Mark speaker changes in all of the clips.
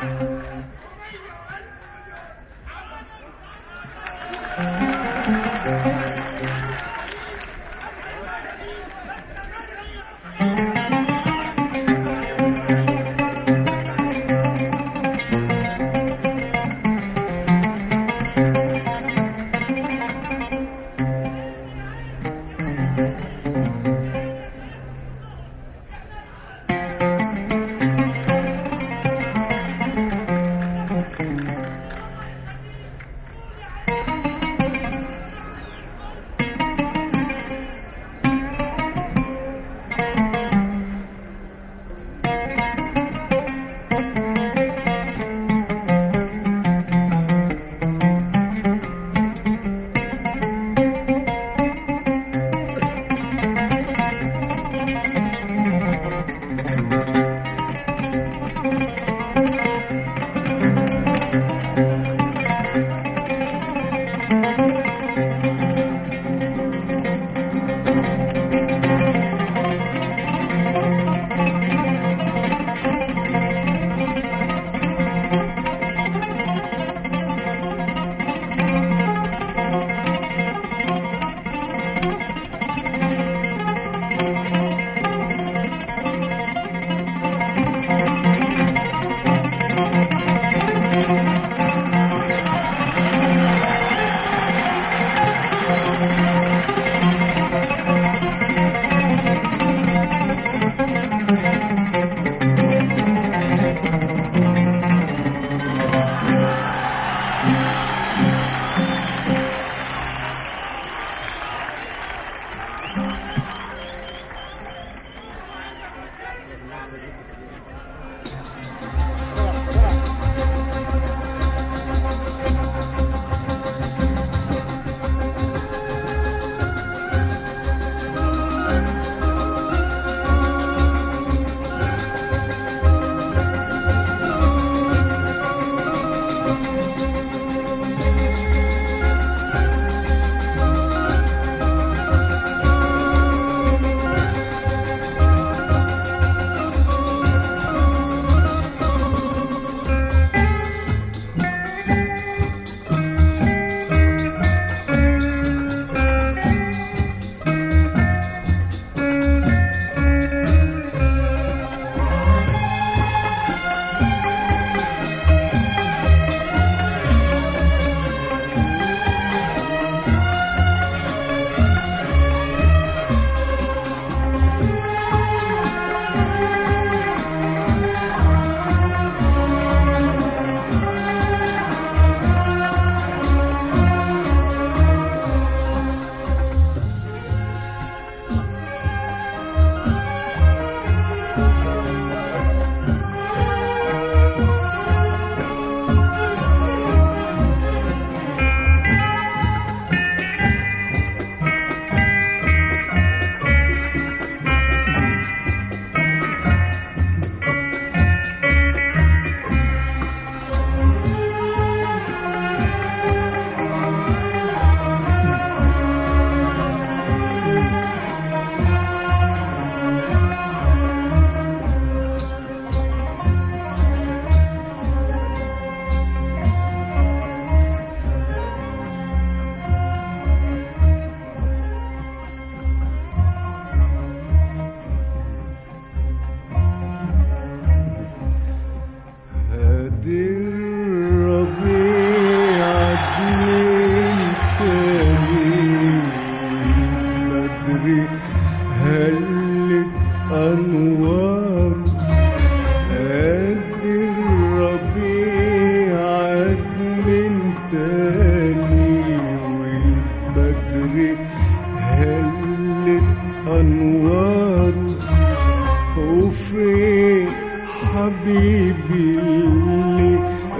Speaker 1: حبيبي اللي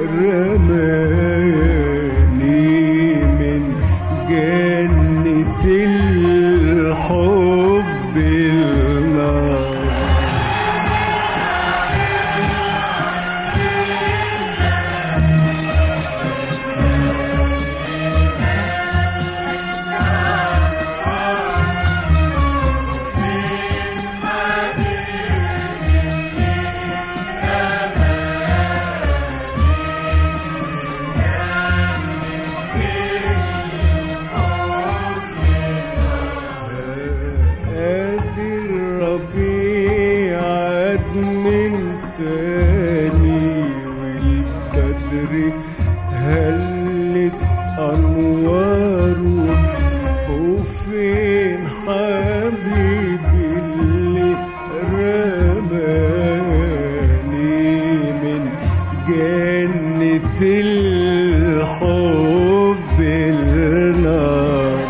Speaker 1: رماني من جنة الحب النار زماني والبدر هلت أنواره وفين حبيبي اللي رماني من جنة الحب النار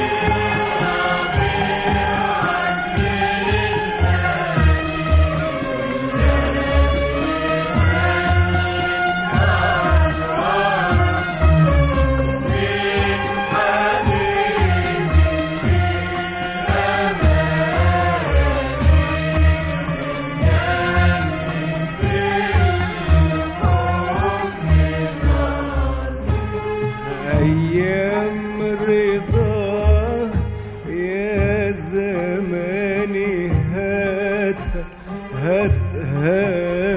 Speaker 1: أيام رضا يا زماني هاتها هاتها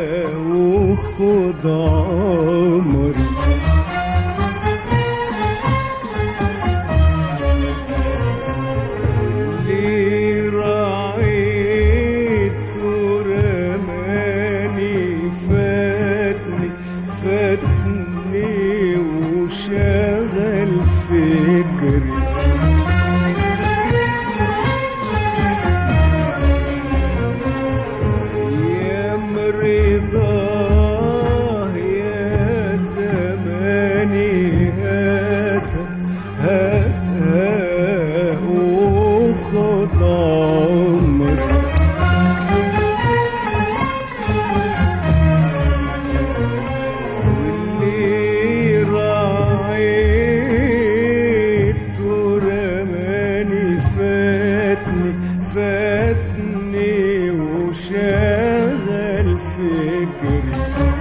Speaker 1: وخد عمري اللي رعيت ورماني فاتني فاتني وشغل فكري يا مرضاه يا زماني هاتها هاتها وخد عمري واللي راعيت ورماني فاتني فاتني وشغل فكري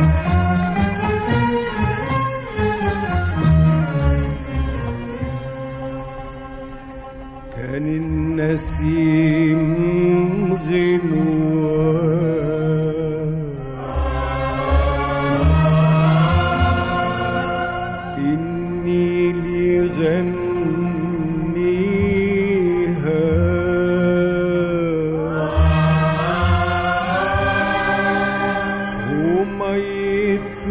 Speaker 1: كان النسيم غنوة إني لغنيها وميت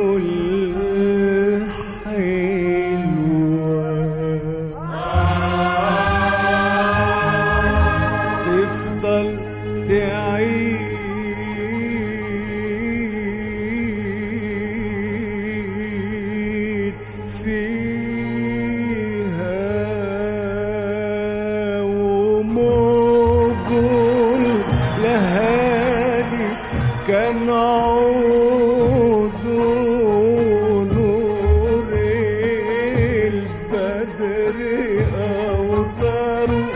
Speaker 1: الحلوة تفضل تعيد فيها وموجول لهادي كان عود نور البدر أوطاره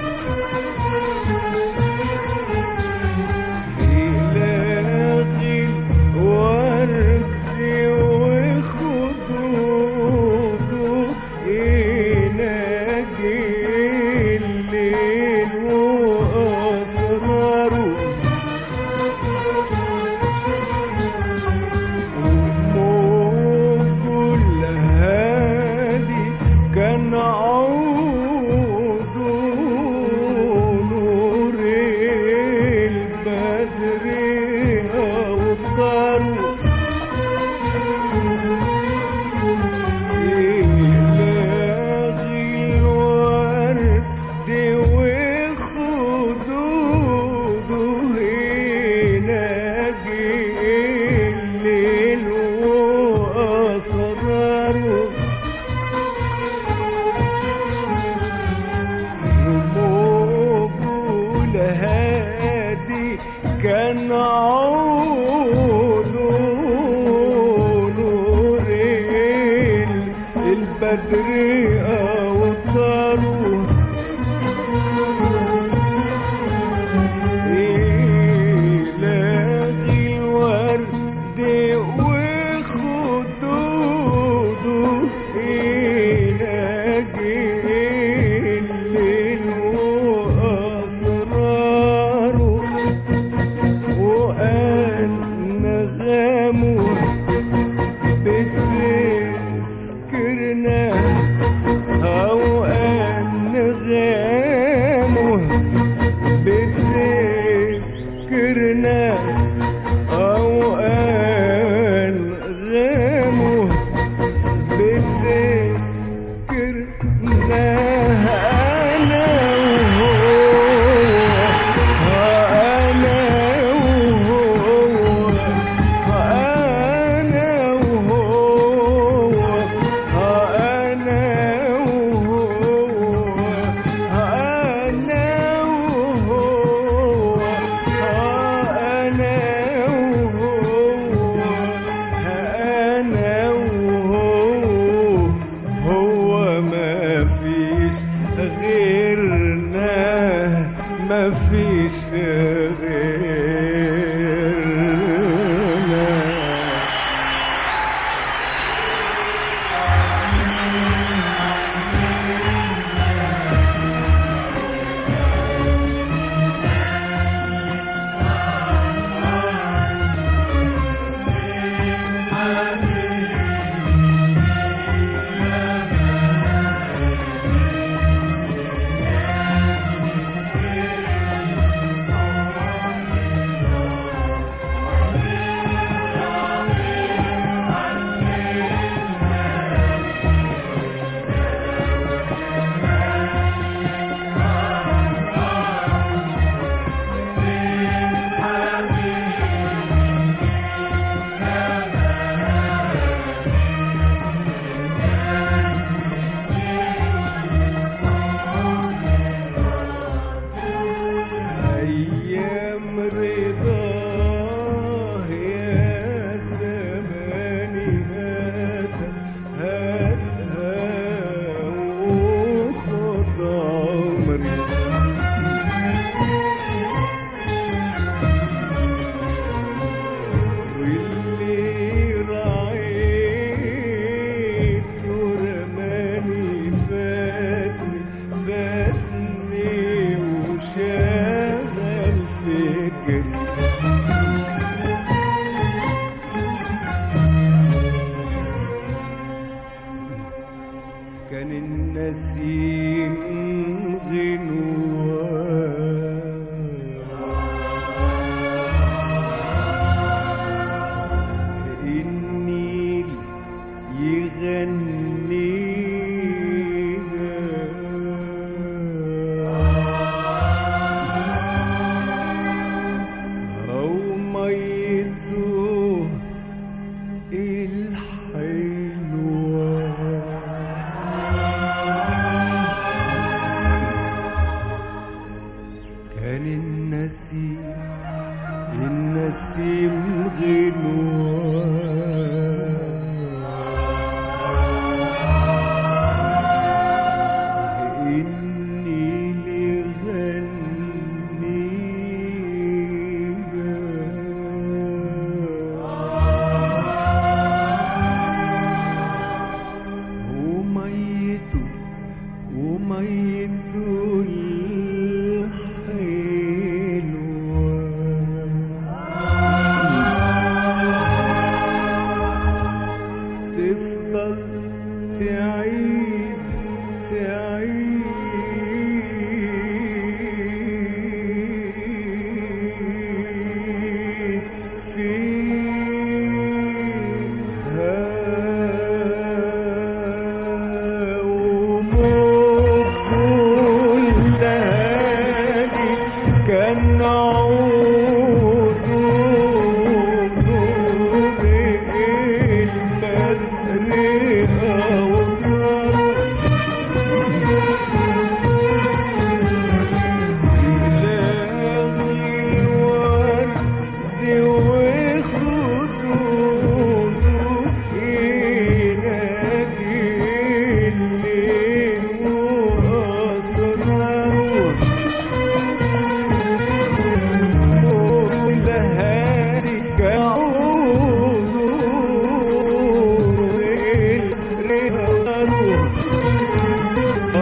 Speaker 1: إلاغي الورد وخدوده يناجي الليل وأسراره وكل هادي كان عود نور البدر أوطاره إلاغي الورد وخدوده يناجي الليل وأسراره وموجول هادي كان عود نور البدر أوطاره إلاغي الورد وخدوده يناجي الليل وأسراره وأنغامه بتذكرنا النيل يغنيها أو ميته الحلوة كان النسيم النسيم غنوة النيل يغنيها وميته وميته الحلوة تفضل تعيد تعيد فيها وموج كل هادي كان عود نور البدر أوطار يلاقي الورد وخدوده ينادي الليل وأسراره والهادي كعود الرهوان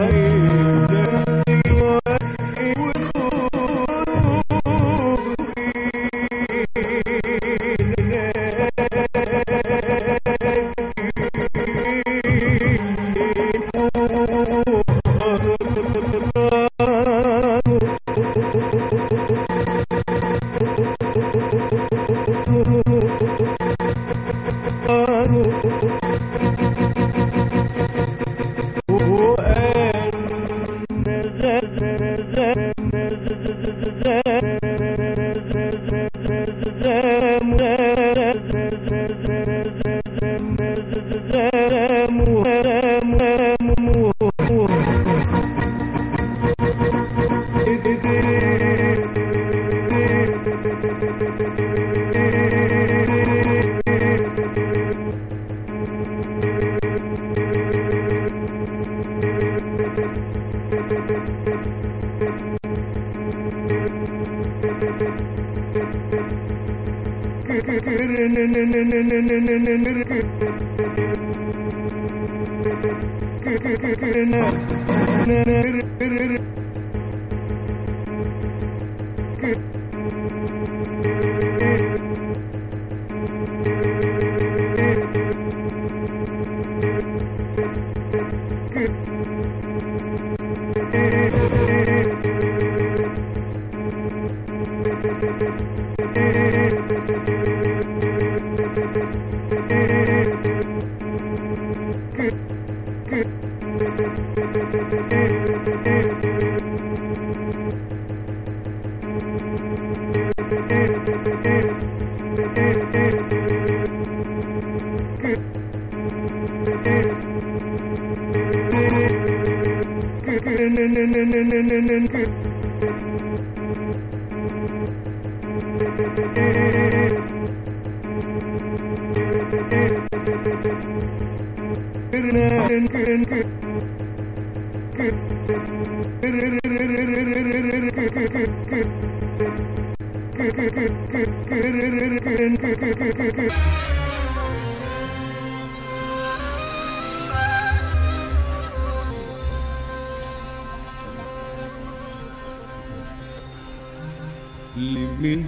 Speaker 1: لمين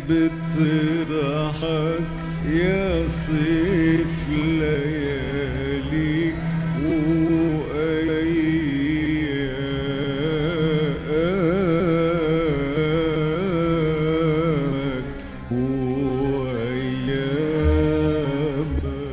Speaker 1: بتضحك يا صيف ليالي وأيامك وأيامك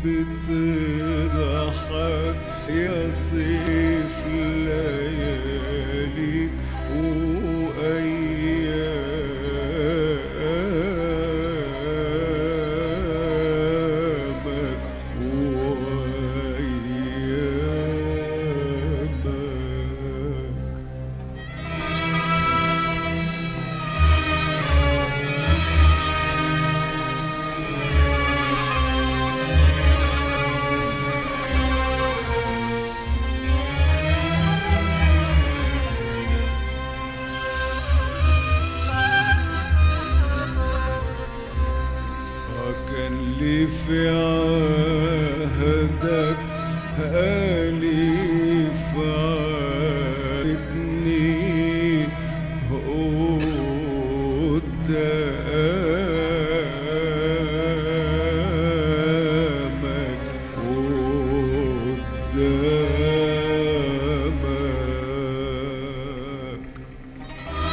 Speaker 1: بتضحك يا صيف لياليك وأيامك وأيامك وكان لي في عهدك أليف عهدني قدامك قدامك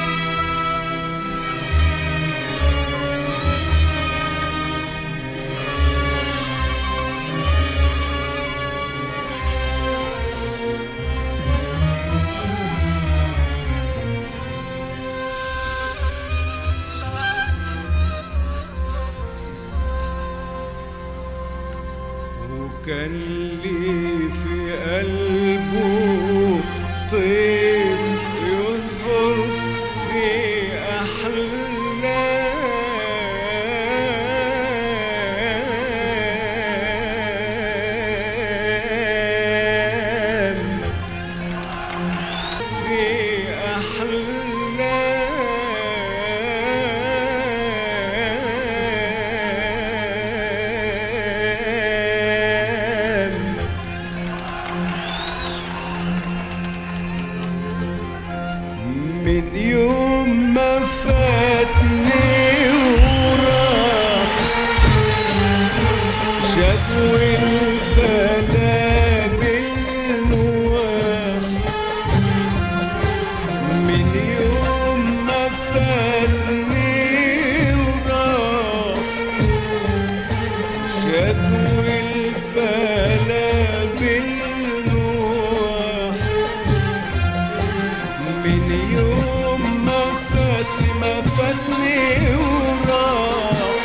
Speaker 1: وكان لي في قلبه طيب ينقر في أحلام في أحلام من يوم ما فاتني وراح شكوى البلا بالنواح من يوم ما فاتني وراح شكوى البلا بالنواح من يوم ما فاتني ما فاتني وراح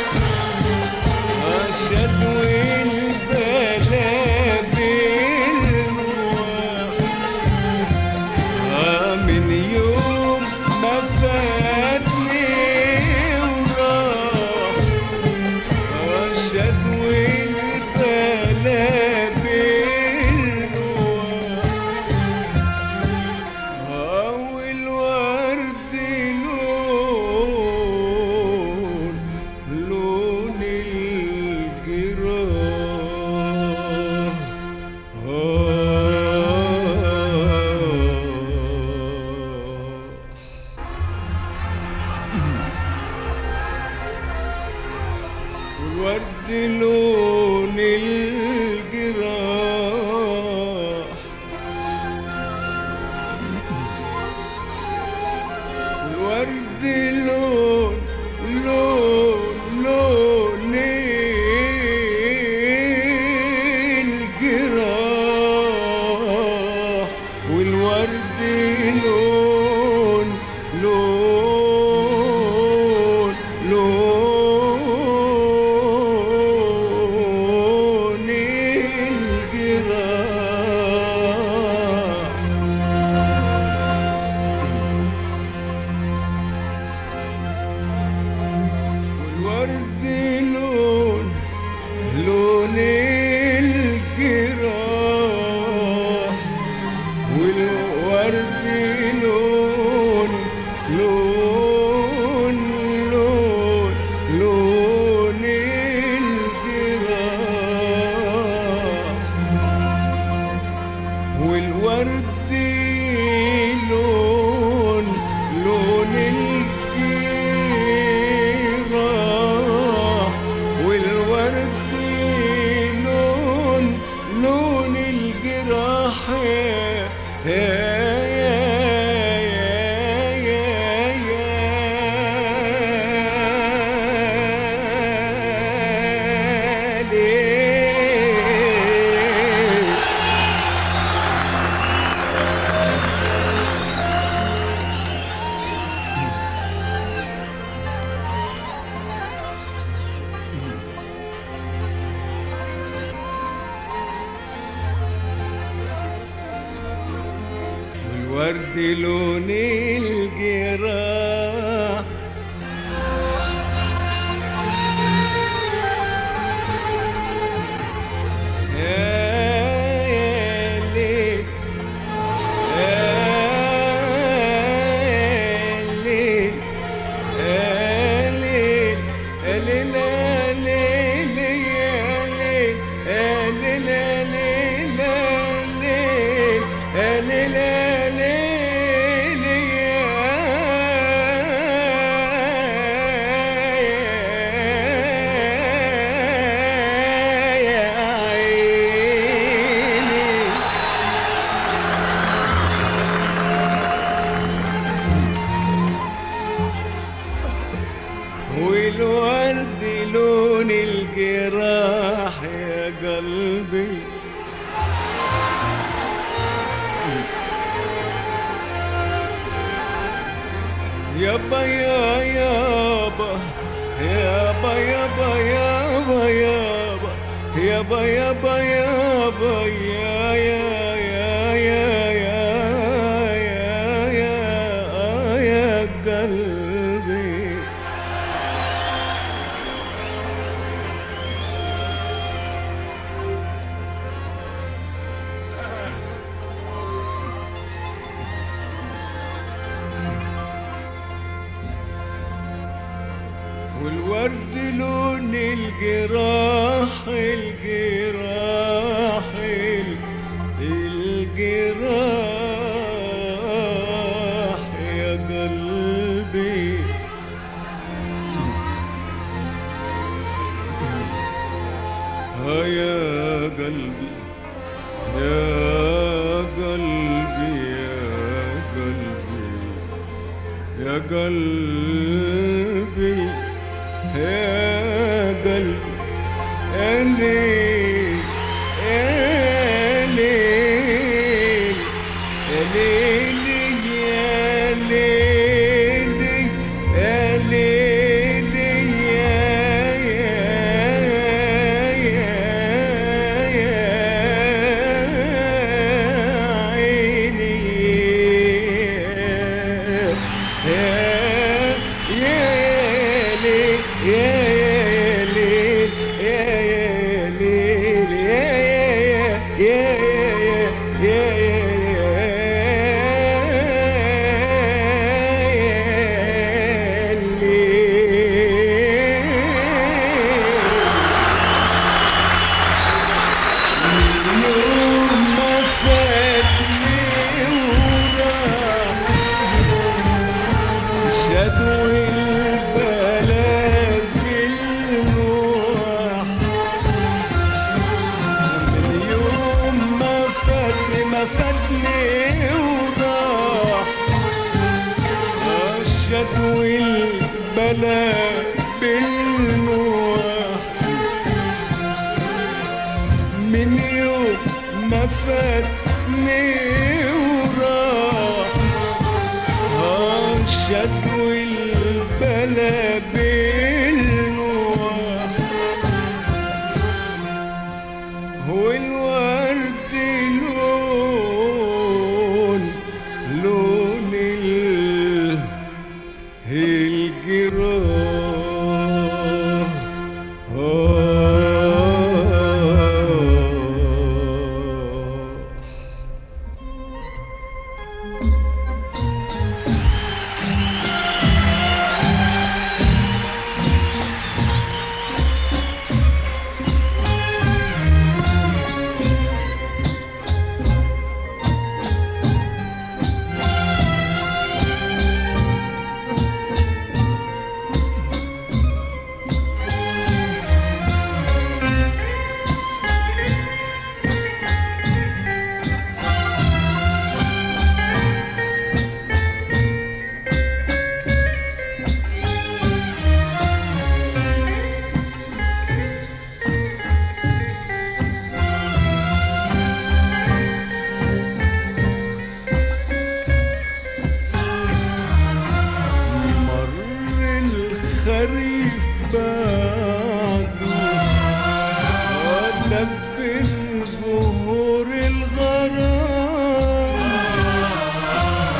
Speaker 1: شدوي البلا بالنواح من يوم ما فاتني وراح شدوي البلا بالنواح أول ورد لون لون الجراح آه والورد لون الجراح والورد لون لون لون الجراح والورد لون لون لون الجراح والورد لون لون الجراح والورد لون لون لون لون الجراح والورد لون لون الجراح والورد والورد لون الجراح يا ليل يا ليل يا ليل يا ليل يا ليل يا ليل يا ليل يا ليل يا ليل يا عيني والورد لون الجراح يا قلبي يابا يا يابا يابا يابا يابا يابا يابا يابا يابا يا يا يا يا يا يا يا يا قلبي والورد لون الجراح الجراح ال- الجراح يا قلبي ها يا قلبي يا قلبي يا قلبي يا قلبي يا قلبي يا ليل يا ليل يا ليل يا ليل يا ليل يا يا يا عيني يا يا ليل يا ليل يا ليل يا يا يا يا ليل يوم ما فاتني وراح شدوا البلد بالروح من يوم ما فاتني ما فاتني وراح شدوا البلد بالروح من يوم ما فاتني وراح شدوا البلا بالنوح والورد لون لون ال- الجراح آه الخريف بعده ودفن زهور الغرام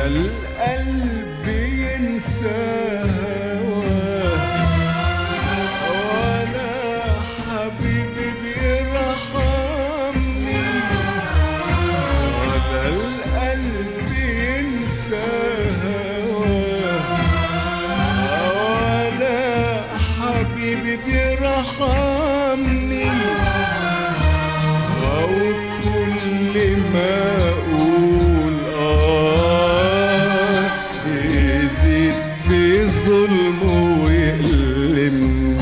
Speaker 1: القلب ينسى هواه ولا حبيبي بيرحمني ولا القلب ينسى هواه ولا حبيبي بيرحمني أو كل ما أقول آه يزيد في ظلمه ويألمني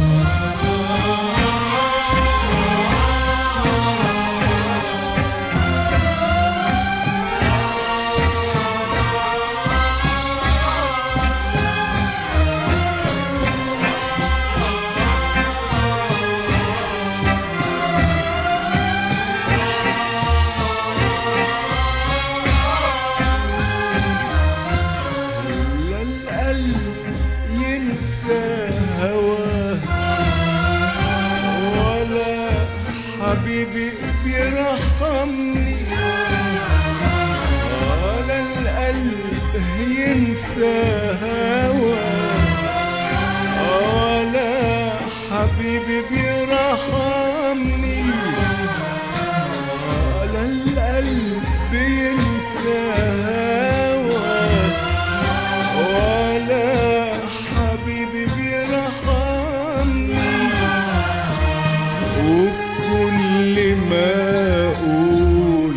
Speaker 1: لا القلب ينسى هواه ولا حبيبي بيرحمني ولا القلب ينسى هواه ولا حبيبي بيرحمني ولا القلب ينسى هواه ولا حبيبي بيرحمني وكل ما اقول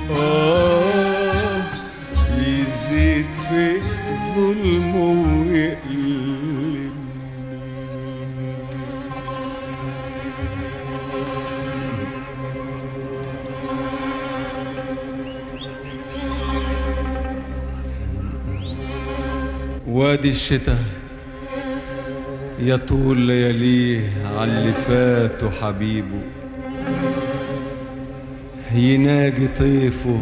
Speaker 1: اه يزيد في ظلمه ويألمني وادي الشتاء يطول لياليه عاللي فات حبيبه يناجي طيفه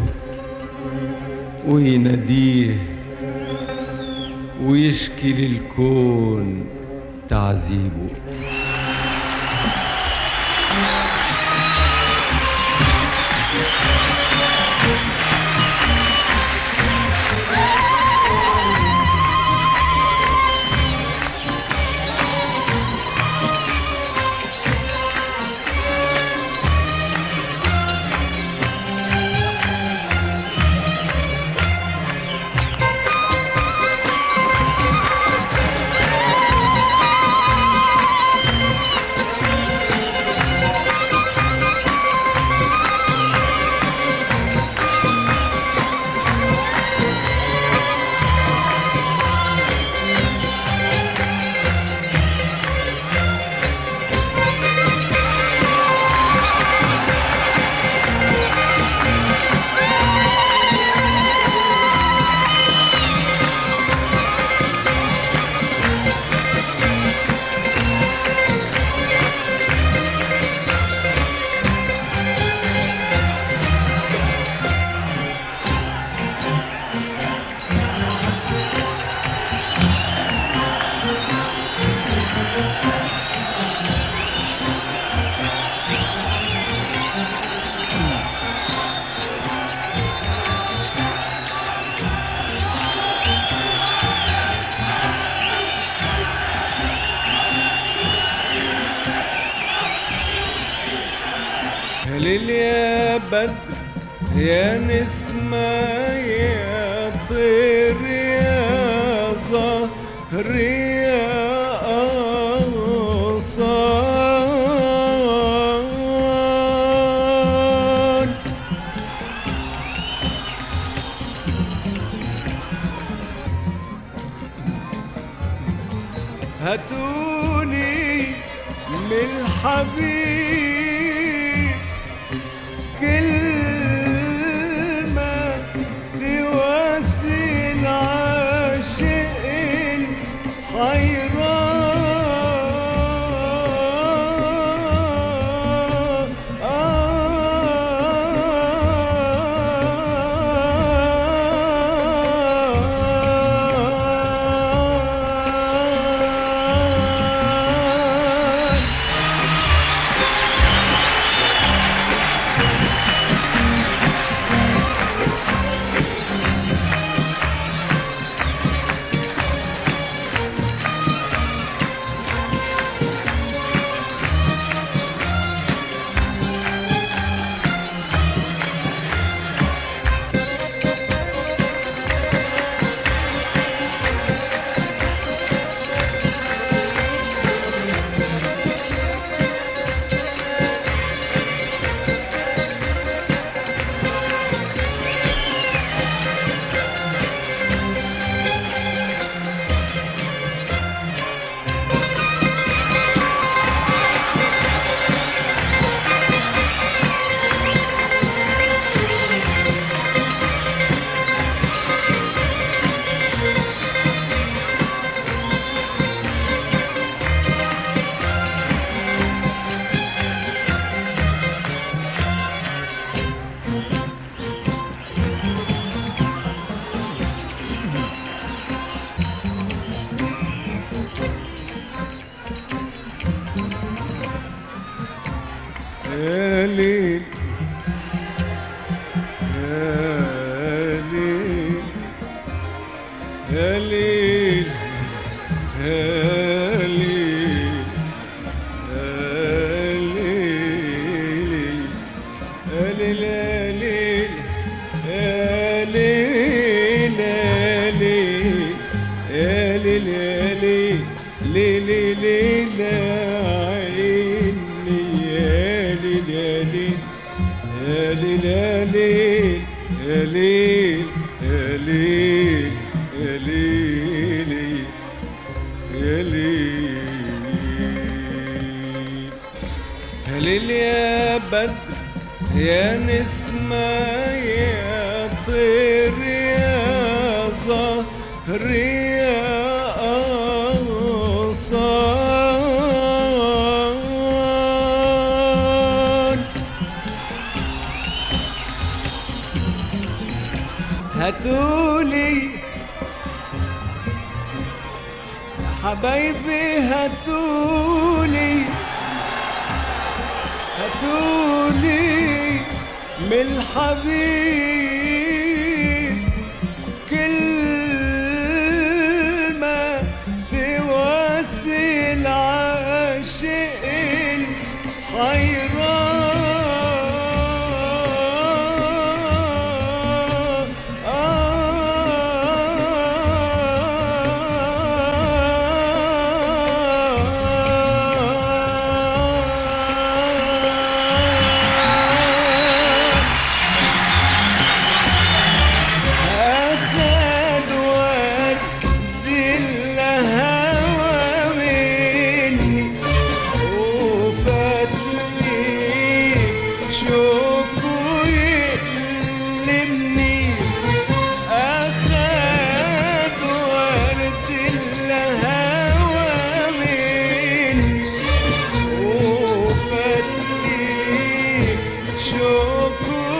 Speaker 1: ويناديه ويشكي للكون تعذيبه يا ليل يا بدر يا نسمة يا طير يا ظهر يا أغصان هاتوني من الحبيب كلمة تواسي العاشق الحيران ليل يا ليل يا ليل يا ليل يا ليل ليل ليل عيني يا ليل يا ليل يا ليل يا ليل يا ليل يا ليل يا ليل يا ليل يا بدر يا نسمة يا طير يا ظهر يا أغصان هاتولي يا حبايبي هاتولي هاتولي من الحبيب كلمة تواسي العاشق الحيران أخذ ودي الهوى مني وفات لي شوق يألمني أخذ ورد الهوى مني وفات لي شوق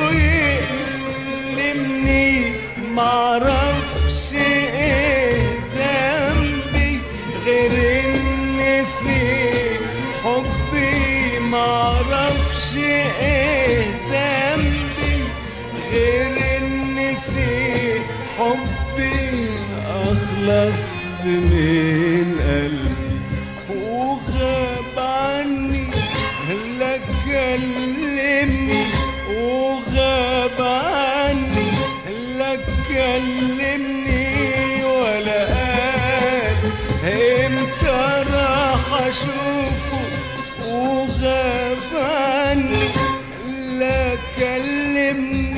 Speaker 1: يألمني معرفش ايه ذنبي غير ان في حبي معرفش ايه ذنبي غير ان في حبي اخلصت من قلبي وغاب عني لا كلمني وغاب عني لا كلمني ولا قال امتى راح اشوفه وغاب عني لا كلمني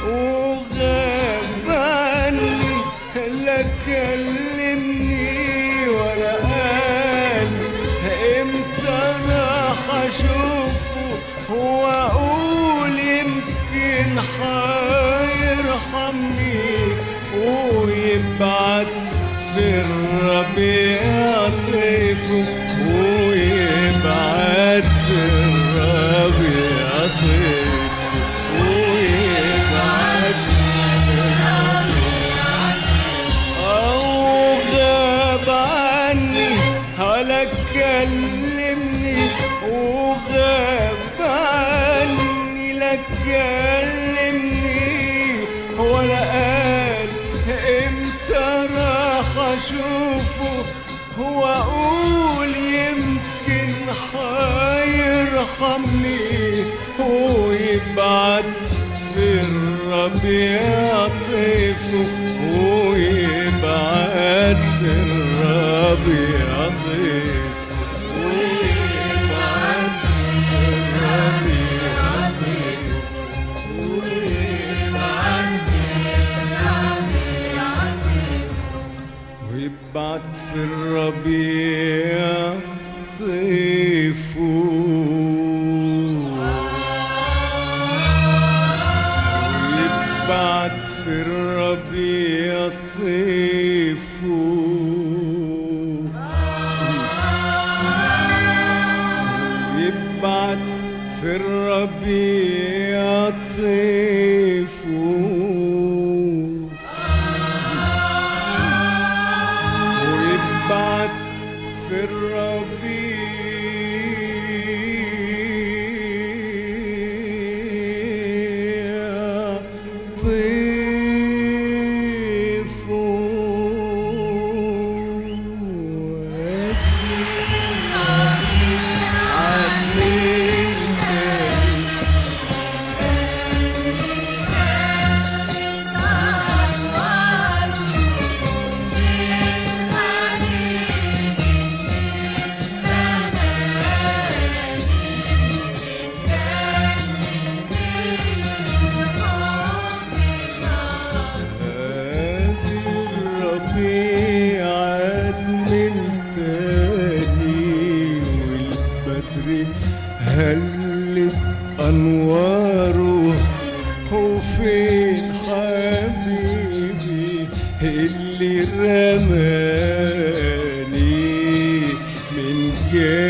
Speaker 1: وغاب عني لا كلمني ولا قال امتى راح اشوفه واقول يمكن حيرحمني ويبعت في الربيع طيفه ويبعت في الربيع طيفه ويبعت أو غاب عني ولا كلمني وغاب عني لا كلمني ولا قال امتى راح اشوفه هو اقول يمكن حيرحمني ويبعت في الربيع طيفه ويبعت في الربيع طيفه ويبعت في الربيع طيفه ويبعت ويبعت في الربيع طيفه ويبعت في الربيع طيفه ويبعت في الربيع طيفه ويبعت في الربيع طيفه عني وفين حبيبي اللي رماني من جانب